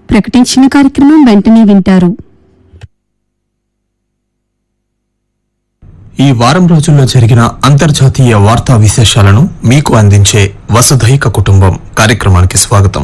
ప్రకటించిన కార్యక్రమం వెంటనే వింటారు ఈ వారం రోజుల్లో జరిగిన అంతర్జాతీయ వార్తా విశేషాలను మీకు అందించే వసుధైక కుటుంబం కార్యక్రమానికి స్వాగతం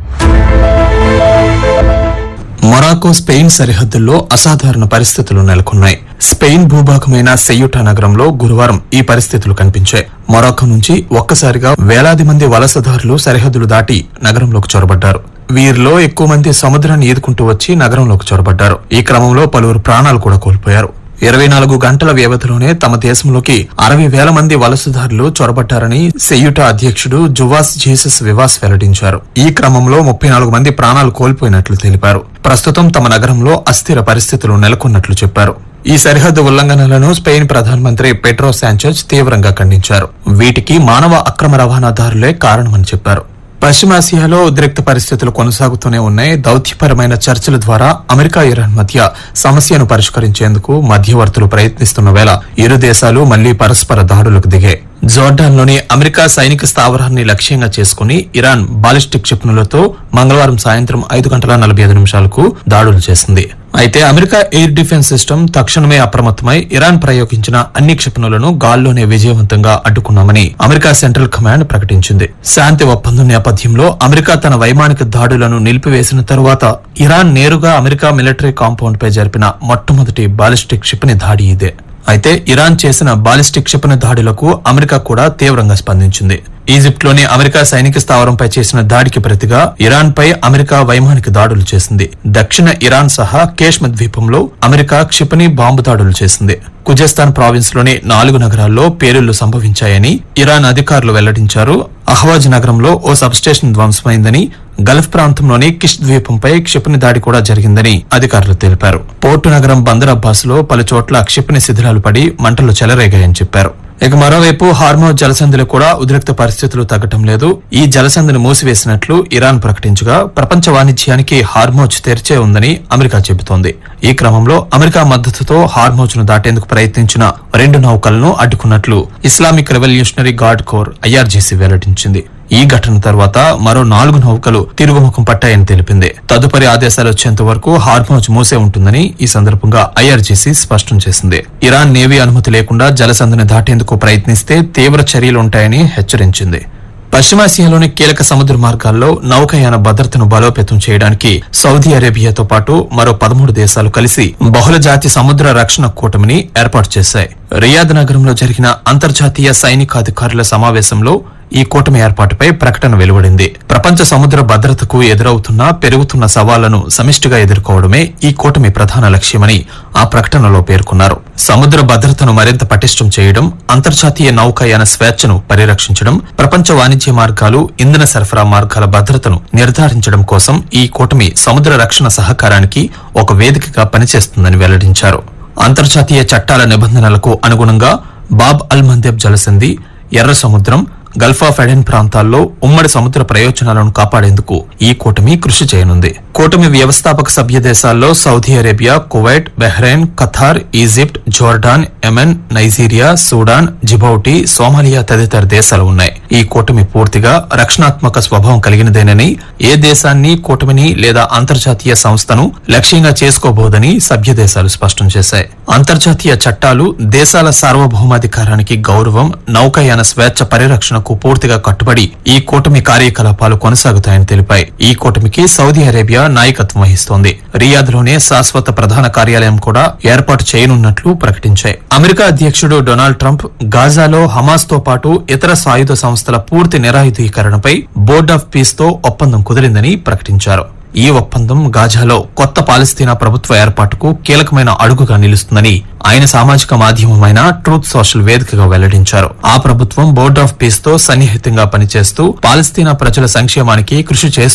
మొరాకో స్పెయిన్ సరిహద్దుల్లో అసాధారణ పరిస్థితులు నెలకొన్నాయి స్పెయిన్ భూభాగమైన సెయ్యుటా నగరంలో గురువారం ఈ పరిస్థితులు కనిపించాయి మొరాకో నుంచి ఒక్కసారిగా వేలాది మంది వలసదారులు సరిహద్దులు దాటి నగరంలోకి చొరబడ్డారు వీరిలో ఎక్కువ మంది సముద్రాన్ని ఈదుకుంటూ వచ్చి నగరంలోకి చొరబడ్డారు ఈ క్రమంలో పలువురు ప్రాణాలు కూడా కోల్పోయారు ఇరవై నాలుగు గంటల వ్యవధిలోనే తమ దేశంలోకి అరవై వేల మంది వలసదారులు చొరబట్టారని సెయ్యుట అధ్యక్షుడు జువాస్ జీసస్ వివాస్ వెల్లడించారు ఈ క్రమంలో ముప్పై నాలుగు మంది ప్రాణాలు కోల్పోయినట్లు తెలిపారు ప్రస్తుతం తమ నగరంలో అస్థిర పరిస్థితులు నెలకొన్నట్లు చెప్పారు ఈ సరిహద్దు ఉల్లంఘనలను స్పెయిన్ ప్రధానమంత్రి పెట్రో శాంచెజ్ తీవ్రంగా ఖండించారు వీటికి మానవ అక్రమ రవాణాదారులే కారణమని చెప్పారు పశ్చిమాసియాలో ఉద్రిక్త పరిస్థితులు కొనసాగుతూనే ఉన్నాయి దౌత్యపరమైన చర్చల ద్వారా అమెరికా ఇరాన్ మధ్య సమస్యను పరిష్కరించేందుకు మధ్యవర్తులు ప్రయత్నిస్తున్న వేళ ఇరు దేశాలు మళ్లీ పరస్పర దాడులకు దిగాయి జోర్డాన్లోని అమెరికా సైనిక స్థావరాన్ని లక్ష్యంగా చేసుకుని ఇరాన్ బాలిస్టిక్ క్షిపణులతో మంగళవారం సాయంత్రం ఐదు గంటల నలభై ఐదు నిమిషాలకు దాడులు చేసింది అయితే అమెరికా ఎయిర్ డిఫెన్స్ సిస్టమ్ తక్షణమే అప్రమత్తమై ఇరాన్ ప్రయోగించిన అన్ని క్షిపణులను గాల్లోనే విజయవంతంగా అడ్డుకున్నామని అమెరికా సెంట్రల్ కమాండ్ ప్రకటించింది శాంతి ఒప్పందం నేపథ్యంలో అమెరికా తన వైమానిక దాడులను నిలిపివేసిన తరువాత ఇరాన్ నేరుగా అమెరికా మిలిటరీ కాంపౌండ్ పై జరిపిన మొట్టమొదటి బాలిస్టిక్ క్షిపణి దాడి ఇదే అయితే ఇరాన్ చేసిన బాలిస్టిక్ క్షిపణి దాడులకు అమెరికా కూడా తీవ్రంగా స్పందించింది ఈజిప్ట్లోని అమెరికా సైనిక స్థావరంపై చేసిన దాడికి ప్రతిగా ఇరాన్ పై అమెరికా వైమానిక దాడులు చేసింది దక్షిణ ఇరాన్ సహా కేష్మ ద్వీపంలో అమెరికా క్షిపణి బాంబు దాడులు చేసింది కుజస్థాన్ ప్రావిన్స్ లోని నాలుగు నగరాల్లో పేలుళ్లు సంభవించాయని ఇరాన్ అధికారులు వెల్లడించారు అహ్వాజ్ నగరంలో ఓ సబ్స్టేషన్ ధ్వంసమైందని గల్ఫ్ ప్రాంతంలోని కిష్ ద్వీపంపై క్షిపణి దాడి కూడా జరిగిందని అధికారులు తెలిపారు పోర్టు నగరం బందర్ అబ్బాస్ లో పలు చోట్ల క్షిపణి శిథిలాలు పడి మంటలు చెలరేగాయని చెప్పారు ఇక మరోవైపు హార్మో జలసంధిలో కూడా ఉద్రిక్త పరిస్థితులు తగ్గటం లేదు ఈ జలసంధిని మూసివేసినట్లు ఇరాన్ ప్రకటించగా ప్రపంచ వాణిజ్యానికి హార్మోజ్ తెరిచే ఉందని అమెరికా చెబుతోంది ఈ క్రమంలో అమెరికా మద్దతుతో హార్మోజ్ ను దాటేందుకు ప్రయత్నించిన రెండు నౌకలను అడ్డుకున్నట్లు Islamic revolutionary guard corps IRGC వెల్లడించింది ఈ ఘటన తర్వాత మరో నాలుగు నౌకలు తిరుగుముఖం పట్టాయని తెలిపింది తదుపరి ఆదేశాలు వచ్చేంత వరకు హార్మోజ్ మూసే ఉంటుందని ఈ సందర్భంగా ఐఆర్జీసీ స్పష్టం చేసింది ఇరాన్ నేవీ అనుమతి లేకుండా జలసంధిని దాటేందుకు ప్రయత్నిస్తే తీవ్ర చర్యలుంటాయని హెచ్చరించింది పశ్చిమాసియాలోని కీలక సముద్ర మార్గాల్లో నౌకాయాన భద్రతను బలోపేతం చేయడానికి సౌదీ అరేబియాతో పాటు మరో పదమూడు దేశాలు కలిసి బహుళజాతి సముద్ర రక్షణ కూటమిని ఏర్పాటు చేశాయి రియాద్ నగరంలో జరిగిన అంతర్జాతీయ సైనికాధికారుల సమావేశంలో ఈ కూటమి ఏర్పాటుపై ప్రకటన వెలువడింది ప్రపంచ సముద్ర భద్రతకు ఎదురవుతున్న పెరుగుతున్న సవాళ్లను సమిష్టిగా ఎదుర్కోవడమే ఈ కూటమి ప్రధాన లక్ష్యమని ఆ ప్రకటనలో పేర్కొన్నారు సముద్ర భద్రతను మరింత పటిష్టం చేయడం అంతర్జాతీయ నౌకాయాన స్వేచ్ఛను పరిరక్షించడం ప్రపంచ వాణిజ్య మార్గాలు ఇంధన సరఫరా మార్గాల భద్రతను నిర్ధారించడం కోసం ఈ కూటమి సముద్ర రక్షణ సహకారానికి ఒక వేదికగా పనిచేస్తుందని వెల్లడించారు అంతర్జాతీయ చట్టాల నిబంధనలకు అనుగుణంగా బాబ్ అల్ మందేబ్ జలసంధి ఎర్ర సముద్రం గల్ఫ్ ఆఫ్ ఎడెన్ ప్రాంతాల్లో ఉమ్మడి సముద్ర ప్రయోజనాలను కాపాడేందుకు ఈ కూటమి కృషి చేయనుంది కూటమి వ్యవస్థాపక సభ్య దేశాల్లో Saudi Arabia Kuwait Bahrain Qatar Egypt Jordan Yemen Nigeria Sudan Djibouti Somalia తదితర దేశాలు ఉన్నాయి ఈ కూటమి పూర్తిగా రక్షణాత్మక స్వభావం కలిగినదేనని ఏ దేశాన్ని కూటమిని లేదా అంతర్జాతీయ సంస్థను లక్ష్యంగా చేసుకోబోదని సభ్య దేశాలు స్పష్టం చేశాయి అంతర్జాతీయ చట్టాలు దేశాల సార్వభౌమాధికారానికి గౌరవం నౌకాయాన స్వేచ్ఛ పరిరక్షణకు పూర్తిగా కట్టుబడి ఈ కూటమి కార్యకలాపాలు కొనసాగుతాయని తెలిపాయి ఈ కూటమికి సౌదీ అరేబియా నాయకత్వం వహిస్తోంది రియాద్ లోనే శాశ్వత ప్రధాన కార్యాలయం కూడా ఏర్పాటు చేయనున్నట్లు ప్రకటించాయి అమెరికా అధ్యక్షుడు డొనాల్డ్ ట్రంప్ గాజాలో హమాస్ తో పాటు ఇతర సాయుధ సంస్థల పూర్తి నిరాయుధీకరణపై బోర్డ్ ఆఫ్ పీస్ తో ఒప్పందం కుదిరిందని ప్రకటించారు ఈ ఒప్పందం గాజాలో కొత్త పాలస్తీనా ప్రభుత్వ ఏర్పాటుకు కీలకమైన అడుగుగా నిలుస్తుందని ఆయన సామాజిక మాధ్యమమైన ట్రూత్ సోషల్ వేదికగా వెల్లడించారు ఆ ప్రభుత్వం బోర్డ్ ఆఫ్ పీస్ తో సన్నిహితంగా పనిచేస్తూ పాలస్తీనా ప్రజల సంక్షేమానికి కృషి చేస్తూ